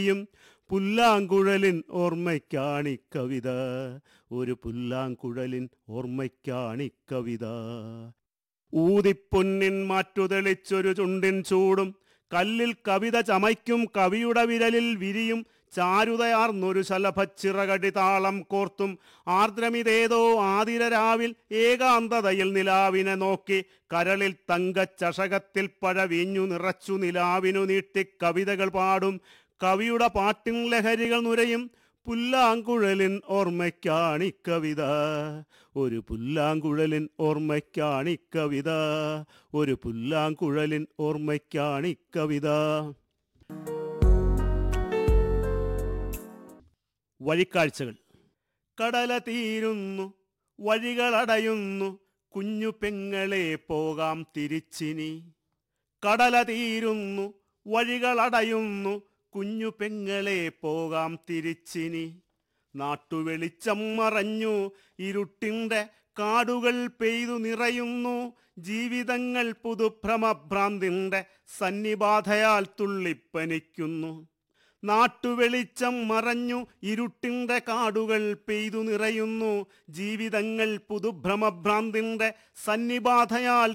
യും പുല്ലാങ്കുഴലിൻ ഓർമ്മയ്ക്കാണി കവിത ഒരു പുല്ലാങ്കുഴലിൻ ഓർമ്മയ്ക്കാണി കവിത ഊതിപ്പൊന്നിൻ മാറ്റുതെളിച്ചൊരു ചുണ്ടിൻ ചൂടും കല്ലിൽ കവിത ചമയ്ക്കും കവിയുടെ വിരലിൽ വിരിയും ചാരുതയാർന്നൊരു ശലഭച്ചിറകടി താളം കോർത്തും ആർദ്രമിതേതോ ആതിര രാവിൽ ഏകാന്തതയിൽ നിലാവിനെ നോക്കി കരളിൽ തങ്കച്ചഷകത്തിൽ പഴ വീഞ്ഞു നിറച്ചു നിലാവിനു നീട്ടി കവിതകൾ പാടും കവിയുടെ പാട്ടിൻ ലഹരികൾ നുരയും പുല്ലാങ്കുഴലിൻ ഓർമ്മയ്ക്കാണി കവിത ഒരു പുല്ലാങ്കുഴലിൻ ഓർമ്മയ്ക്കാണി കവിത ഒരു പുല്ലാങ്കുഴലിൻ ഓർമ്മയ്ക്കാണി കവിത വഴിക്കാഴ്ചകൾ കടല തീരുന്നു വഴികളടയുന്നു കുഞ്ഞു പെങ്ങളെ പോകാം തിരിച്ചിനി കടല തീരുന്നു വഴികളടയുന്നു കുഞ്ഞു പെങ്ങളെ പോകാം തിരിച്ചിനി നാട്ടുവെളിച്ചം മറഞ്ഞു ഇരുട്ടിൻ്റെ കാടുകൾ പെയ്തു നിറയുന്നു ജീവിതങ്ങൾ പുതുഭ്രമഭ്രാന്തിൻ്റെ സന്നിബാധയാൽ തുള്ളിപ്പനിക്കുന്നു നാട്ടുവെളിച്ചം മറഞ്ഞു ഇരുട്ടിൻ്റെ കാടുകൾ പെയ്തു നിറയുന്നു ജീവിതങ്ങൾ പുതുഭ്രമഭ്രാന്തിൻ്റെ സന്നിബാധയാൽ